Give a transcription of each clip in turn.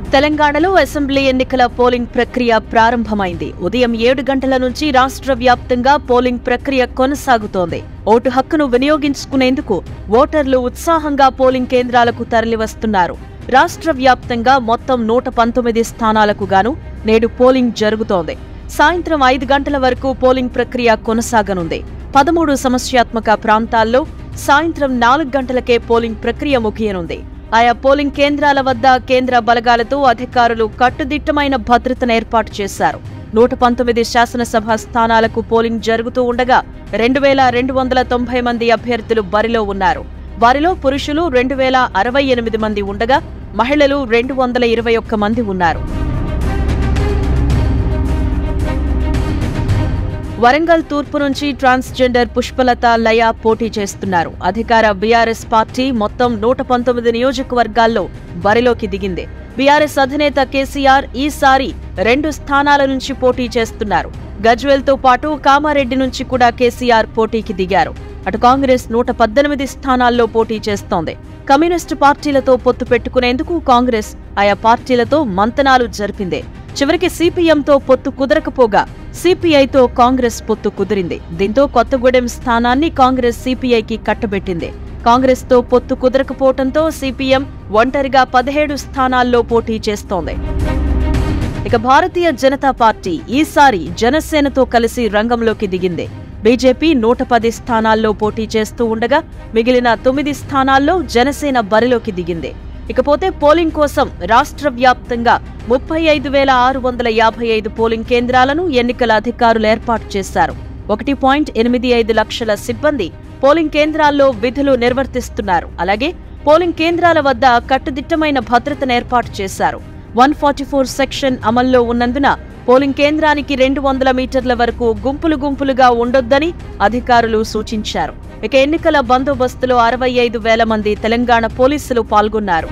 తెలంగాణలో అసెంబ్లీ ఎన్నికల పోలింగ్ ప్రక్రియ ప్రారంభమైంది ఉదయం ఏడు గంటల నుంచి రాష్ట్ర వ్యాప్తంగా పోలింగ్ ప్రక్రియ కొనసాగుతోంది ఓటు హక్కును వినియోగించుకునేందుకు ఓటర్లు ఉత్సాహంగా పోలింగ్ కేంద్రాలకు తరలివస్తున్నారు రాష్ట్ర వ్యాప్తంగా మొత్తం నూట పంతొమ్మిది స్థానాలకు గాను నేడు పోలింగ్ జరుగుతోంది సాయంత్రం ఐదు గంటల వరకు పోలింగ్ ప్రక్రియ కొనసాగనుంది పదమూడు సమస్యాత్మక ప్రాంతాల్లో సాయంత్రం నాలుగు గంటలకే పోలింగ్ ప్రక్రియ ముగియనుంది ఆయా పోలింగ్ కేంద్రాల వద్ద కేంద్ర బలగాలతో అధికారులు కట్టుదిట్టమైన భద్రతను ఏర్పాటు చేశారు నూట పంతొమ్మిది శాసనసభ స్థానాలకు పోలింగ్ జరుగుతూ ఉండగా రెండు వేల రెండు వందల తొంభై మంది అభ్యర్థులు బరిలో ఉన్నారు వారిలో పురుషులు రెండు వేల అరవై ఎనిమిది మంది ఉండగా మహిళలు రెండు వందల ఇరవై ఒక్క మంది ఉన్నారు వరంగల్ తూర్పు నుంచి ట్రాన్స్జెండర్ పుష్పలత లయ పోటీ చేస్తున్నారు అధికార బీఆర్ఎస్ పార్టీ మొత్తం నూట పంతొమ్మిది నియోజకవర్గాల్లో బరిలోకి దిగింది బీఆర్ఎస్ అధినేత కేసీఆర్ ఈసారి రెండు స్థానాల నుంచి పోటీ చేస్తున్నారు గజ్వేల్తో పాటు కామారెడ్డి నుంచి కూడా కేసీఆర్ పోటీకి దిగారు అటు కాంగ్రెస్ నూట పద్దెనిమిది స్థానాల్లో పోటీ చేస్తోంది కమ్యూనిస్టు పార్టీలతో పొత్తు పెట్టుకునేందుకు కాంగ్రెస్ ఆయా పార్టీలతో మంతనాలు జరిపింది చివరికి సిపిఎంతో పొత్తు కుదరకపోగా సిపిఐతో కాంగ్రెస్ పొత్తు కుదిరింది దీంతో కొత్తగూడెం స్థానాన్ని కాంగ్రెస్ సిపిఐకి కట్టబెట్టింది కాంగ్రెస్ తో పొత్తు కుదరకపోవడంతో సిపిఎం ఒంటరిగా పదిహేడు స్థానాల్లో పోటీ చేస్తోంది ఇక భారతీయ జనతా పార్టీ ఈసారి జనసేనతో కలిసి రంగంలోకి దిగింది బీజేపీ నూట పది స్థానాల్లో పోటీ చేస్తూ ఉండగా మిగిలిన తొమ్మిది స్థానాల్లో జనసేన బరిలోకి దిగింది ఇకపోతే పోలింగ్ కోసం రాష్ట్ర వ్యాప్తంగా ముప్పై ఐదు వేల ఆరు వందల యాభై ఐదు పోలింగ్ కేంద్రాలను ఎన్నికల అధికారులు ఏర్పాటు చేశారు ఒకటి పాయింట్ ఎనిమిది ఐదు లక్షల సిబ్బంది పోలింగ్ కేంద్రాల్లో విధులు నిర్వర్తిస్తున్నారు అలాగే పోలింగ్ కేంద్రాల వద్ద కట్టుదిట్టమైన భద్రతను ఏర్పాటు చేశారు వన్ ఫార్టీ ఫోర్ సెక్షన్ అమల్లో ఉన్నందున పోలింగ్ కేంద్రానికి రెండు వందల మీటర్ల వరకు గుంపులు గుంపులుగా ఉండొద్దని అధికారులు సూచించారు ఇక ఎన్నికల బందోబస్తులో అరవై ఐదు వేల మంది తెలంగాణ పోలీసులు పాల్గొన్నారు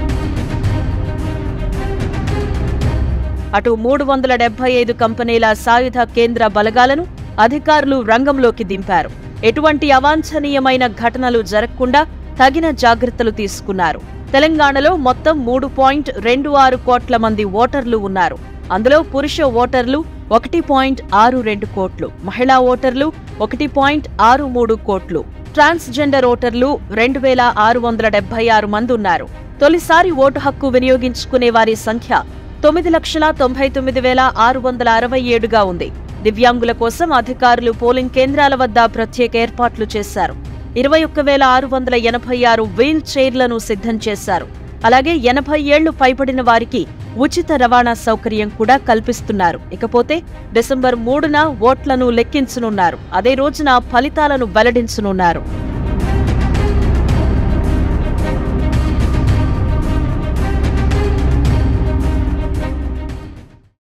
అటు మూడు వందల డెబ్బై ఐదు కంపెనీల సాయుధ కేంద్ర బలగాలను అధికారులు రంగంలోకి దింపారు ఎటువంటి అవాంఛనీయమైన ఘటనలు జరగకుండా తగిన జాగ్రత్తలు తీసుకున్నారు తెలంగాణలో మొత్తం మూడు పాయింట్ రెండు ఆరు కోట్ల మంది ఓటర్లు ఉన్నారు అందులో పురుష ఓటర్లు ఒకటి పాయింట్ ఆరు రెండు కోట్లు మహిళా ఓటర్లు ఒకటి పాయింట్ ఆరు మూడు కోట్లు ట్రాన్స్జెండర్ ఓటర్లు రెండు వేల ఆరు వందల డెబ్బై ఆరు మంది ఉన్నారు తొలిసారి ఓటు హక్కు వినియోగించుకునే వారి సంఖ్య తొమ్మిది లక్షల తొంభై తొమ్మిది వేల ఆరు వందల అరవై ఏడుగా ఉంది దివ్యాంగుల కోసం అధికారులు పోలింగ్ కేంద్రాల వద్ద ప్రత్యేక ఏర్పాట్లు చేశారు ఇరవై ఒక్క వేల ఆరు వందల ఎనభై ఆరు వీల్ చైర్లను సిద్ధం చేశారు అలాగే ఎనభై ఏళ్లు పైబడిన వారికి ఉచిత రవాణా సౌకర్యం కూడా కల్పిస్తున్నారు ఇకపోతే డిసెంబర్ మూడున ఓట్లను లెక్కించనున్నారు అదే రోజున ఫలితాలను వెల్లడించనున్నారు